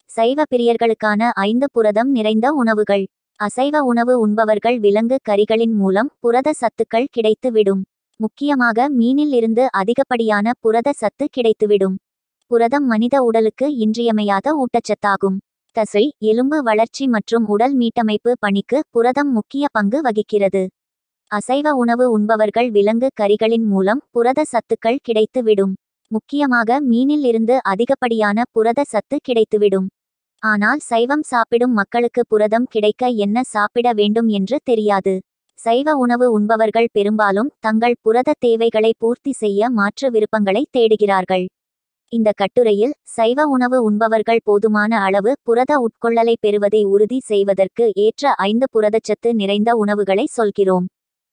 சைவ பிரியர்களுக்கான ஐந்து புரதம் நிறைந்த உணவுகள் அசைவ உணவு உண்பவர்கள் விலங்கு கறிகளின் மூலம் புரத சத்துக்கள் கிடைத்துவிடும் முக்கியமாக மீனில் இருந்து அதிகப்படியான புரத சத்து கிடைத்துவிடும் புரதம் மனித உடலுக்கு இன்றியமையாத ஊட்டச்சத்தாகும் தசை எலும்பு வளர்ச்சி மற்றும் உடல் மீட்டமைப்பு பணிக்கு புரதம் முக்கிய பங்கு வகிக்கிறது அசைவ உணவு உண்பவர்கள் விலங்கு கறிகளின் மூலம் புரத சத்துக்கள் கிடைத்துவிடும் முக்கியமாக மீனில் இருந்து அதிகப்படியான புரத சத்து கிடைத்துவிடும் ஆனால் சைவம் சாப்பிடும் மக்களுக்கு புரதம் கிடைக்க என்ன சாப்பிட வேண்டும் என்று தெரியாது சைவ உணவு உண்பவர்கள் பெரும்பாலும் தங்கள் புரத தேவைகளை பூர்த்தி செய்ய மாற்று விருப்பங்களை தேடுகிறார்கள் இந்த கட்டுரையில் சைவ உணவு உண்பவர்கள் போதுமான அளவு புரத உட்கொள்ளலை பெறுவதை உறுதி செய்வதற்கு ஏற்ற ஐந்து புரதச்சத்து நிறைந்த உணவுகளை சொல்கிறோம்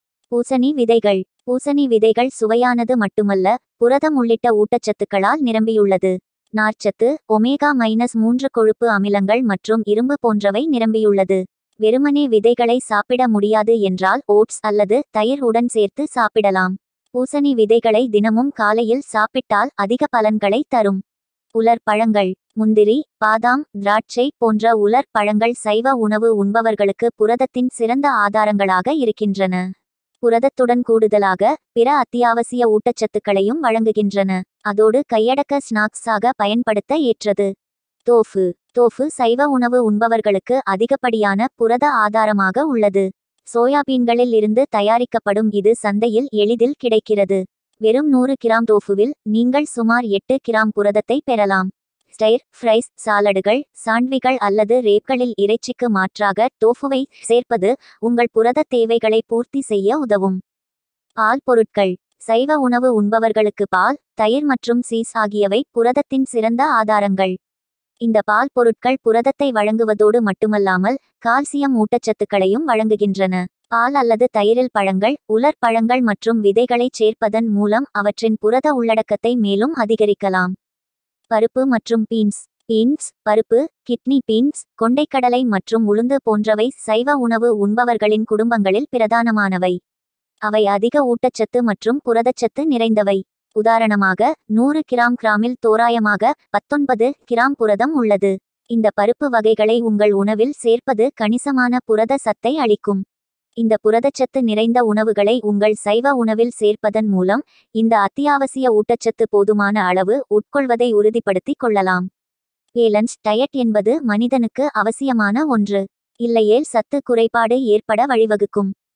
பூசணி விதைகள் பூசணி விதைகள் சுவையானது மட்டுமல்ல புரதம் உள்ளிட்ட ஊட்டச்சத்துக்களால் நிரம்பியுள்ளது நார்ச்சத்து ஒமேகா மைனஸ் மூன்று கொழுப்பு அமிலங்கள் மற்றும் இரும்பு போன்றவை நிரம்பியுள்ளது வெறுமனே விதைகளை சாப்பிட முடியாது என்றால் ஓட்ஸ் அல்லது தயிர் உடன் சேர்த்து சாப்பிடலாம் பூசணி விதைகளை தினமும் காலையில் சாப்பிட்டால் அதிக பலன்களை தரும் உலர் பழங்கள் முந்திரி பாதாம் திராட்சை போன்ற உலர் பழங்கள் சைவ உணவு உண்பவர்களுக்கு புரதத்தின் சிறந்த ஆதாரங்களாக இருக்கின்றன புரதத்துடன் கூடுதலாக பிற அத்தியாவசிய ஊட்டச்சத்துக்களையும் வழங்குகின்றன அதோடு கையடக்க ஸ்நாக்ஸாக பயன்படுத்த ஏற்றது தோஃபு தோஃபு சைவ உணவு உண்பவர்களுக்கு அதிகப்படியான புரத ஆதாரமாக உள்ளது சோயாபீன்களில் இருந்து தயாரிக்கப்படும் இது சந்தையில் எளிதில் கிடைக்கிறது வெறும் நூறு கிராம் தோஃபுவில் நீங்கள் சுமார் எட்டு கிராம் புரதத்தை பெறலாம் ஸ்டைர் ஃப்ரைஸ் சாலடுகள் சாண்ட்விகள் அல்லது ரேப்களில் இறைச்சிக்கு மாற்றாக டோஃபுவை சேர்ப்பது உங்கள் புரத தேவைகளை பூர்த்தி செய்ய உதவும் பால் பொருட்கள் சைவ உணவு உண்பவர்களுக்கு பால் தயிர் மற்றும் சீஸ் ஆகியவை புரதத்தின் சிறந்த ஆதாரங்கள் இந்த பால் பொருட்கள் புரதத்தை வழங்குவதோடு மட்டுமல்லாமல் கால்சியம் ஊட்டச்சத்துக்களையும் வழங்குகின்றன பால் அல்லது தயிரில் பழங்கள் உலர் பழங்கள் மற்றும் விதைகளைச் சேர்ப்பதன் மூலம் அவற்றின் புரத உள்ளடக்கத்தை மேலும் அதிகரிக்கலாம் பருப்பு மற்றும் பீன்ஸ் பீன்ஸ் பருப்பு கிட்னி பீன்ஸ் கொண்டைக்கடலை மற்றும் உளுந்து போன்றவை சைவ உணவு உண்பவர்களின் குடும்பங்களில் பிரதானமானவை அவை அதிக ஊட்டச்சத்து மற்றும் புரதச்சத்து நிறைந்தவை உதாரணமாக நூறு கிராம் கிராமில் தோராயமாக பத்தொன்பது கிராம் புரதம் உள்ளது இந்த பருப்பு வகைகளை உங்கள் உணவில் சேர்ப்பது கணிசமான புரத சத்தை அளிக்கும் இந்த புரதச்சத்து நிறைந்த உணவுகளை உங்கள் சைவ உணவில் சேர்ப்பதன் மூலம் இந்த அத்தியாவசிய ஊட்டச்சத்து போதுமான அளவு உட்கொள்வதை உறுதிப்படுத்திக் கொள்ளலாம் பேலன்ஸ் டயட் என்பது மனிதனுக்கு அவசியமான ஒன்று இல்லையேல் சத்து குறைபாடு ஏற்பட வழிவகுக்கும்